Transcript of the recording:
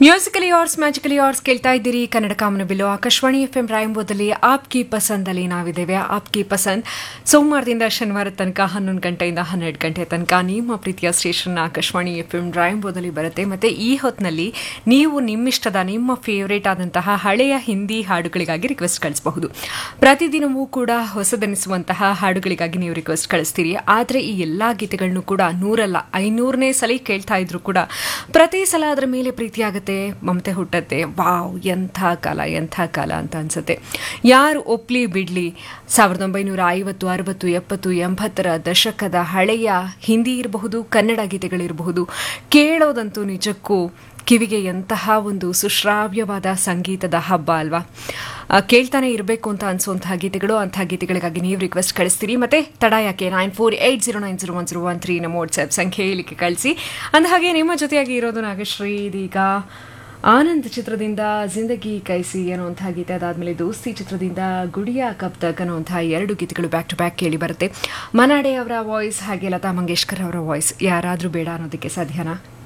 musically hours magically hours ಕೇಳ್ತಾ ಇದ್ದೀರಿ ಕನ್ನಡ ಕಾಮನ ಬಿಲ್ಲು ಆಕಾಶವಾಣಿ ಎಫ್ ಎಂ ರಾಯಂಬೋದಲ್ಲಿ ಆಪ್ಕಿ ಪಸಂದಲ್ಲಿ ನಾವಿದ್ದೇವೆ ಆಪ್ಕಿ ಪಸಂದ್ ಸೋಮವಾರದಿಂದ ಶನಿವಾರ ತನಕ ಹನ್ನೊಂದು ಗಂಟೆಯಿಂದ ಹನ್ನೆರಡು ಗಂಟೆ ತನಕ ನಿಮ್ಮ ಪ್ರೀತಿಯ ಸ್ಟೇಷನ್ ಆಕಾಶವಾಣಿ ಎಫ್ ಎಂ ರಾಯಂಬೋದಲ್ಲಿ ಬರುತ್ತೆ ಮತ್ತೆ ಈ ಹೊತ್ತಿನಲ್ಲಿ ನೀವು ನಿಮ್ಮಿಷ್ಟದ ನಿಮ್ಮ ಫೇವರೇಟ್ ಆದಂತಹ ಹಳೆಯ ಹಿಂದಿ ಹಾಡುಗಳಿಗಾಗಿ ರಿಕ್ವೆಸ್ಟ್ ಕಳಿಸಬಹುದು ಪ್ರತಿದಿನವೂ ಕೂಡ ಹೊಸದೆನಿಸುವಂತಹ ಹಾಡುಗಳಿಗಾಗಿ ನೀವು ರಿಕ್ವೆಸ್ಟ್ ಕಳಿಸ್ತೀರಿ ಆದರೆ ಈ ಎಲ್ಲಾ ಗೀತೆಗಳನ್ನು ಕೂಡ ನೂರಲ್ಲ ಐನೂರನೇ ಸಲ ಕೇಳ್ತಾ ಇದ್ರು ಕೂಡ ಪ್ರತಿ ಸಲ ಅದರ ಮೇಲೆ ಪ್ರೀತಿ ಆಗುತ್ತೆ ಮಮತೆ ಹುಟ್ಟತ್ತೆ ವಾವ್ ಎಂಥ ಕಾಲ ಎಂಥ ಕಾಲ ಅಂತ ಅನ್ಸುತ್ತೆ ಯಾರು ಒಪ್ಲಿ ಬಿಡ್ಲಿ ಸಾವಿರದ ಒಂಬೈನೂರ ಐವತ್ತು ಅರವತ್ತು ಎಪ್ಪತ್ತು ಎಂಬತ್ತರ ದಶಕದ ಹಳೆಯ ಹಿಂದಿ ಇರಬಹುದು ಕನ್ನಡ ಗೀತೆಗಳಿರಬಹುದು ಕೇಳೋದಂತೂ ನಿಜಕ್ಕೂ ಕಿವಿಗೆ ಎಂತಹ ಒಂದು ಸುಶ್ರಾವ್ಯವಾದ ಸಂಗೀತದ ಹಬ್ಬ ಅಲ್ವಾ ಆ, ಕೇಳ್ತಾನೆ ಇರಬೇಕು ಅಂತ ಅನ್ಸುವಂತಹ ಗೀತೆಗಳು ಅಂತಹ ಗೀತೆಗಳಿಗಾಗಿ ನೀವು ರಿಕ್ವೆಸ್ಟ್ ಕಳಿಸ್ತೀರಿ ಮತ್ತೆ ತಡ ಯಾಕೆ nine four eight zero nine zero one zero one three ನಮ್ಮ ವಾಟ್ಸ್ಆ್ಯಪ್ ಸಂಖ್ಯೆ ಇಲ್ಲಿಗೆ ಕಳಿಸಿ ಅಂದ ಹಾಗೆ ನಿಮ್ಮ ಜೊತೆಯಾಗಿ ಇರೋದು ನಾಗಶ್ರೀ ಇದೀಗ ಆನಂದ್ ಚಿತ್ರದಿಂದ ಜಿಂದಗಿ ಕೈಸಿ ಅನ್ನುವಂತಹ ಗೀತೆ ಅದಾದ್ಮೇಲೆ ದೋಸ್ತಿ ಚಿತ್ರದಿಂದ ಗುಡಿಯಾ ಕಬ್ ತಕ್ ಅನ್ನುವಂತಹ ಎರಡು ಗೀತೆಗಳು ಬ್ಯಾಕ್ ಟು ಬ್ಯಾಕ್ ಕೇಳಿ ಬರುತ್ತೆ ಮನಾಡೆ ಅವರ ವಾಯ್ಸ್ ಹಾಗೆ ಲತಾ ಮಂಗೇಶ್ಕರ್ ಅವರ ವಾಯ್ಸ್ ಯಾರಾದರೂ ಬೇಡ ಅನ್ನೋದಕ್ಕೆ ಸಾಧ್ಯನಾ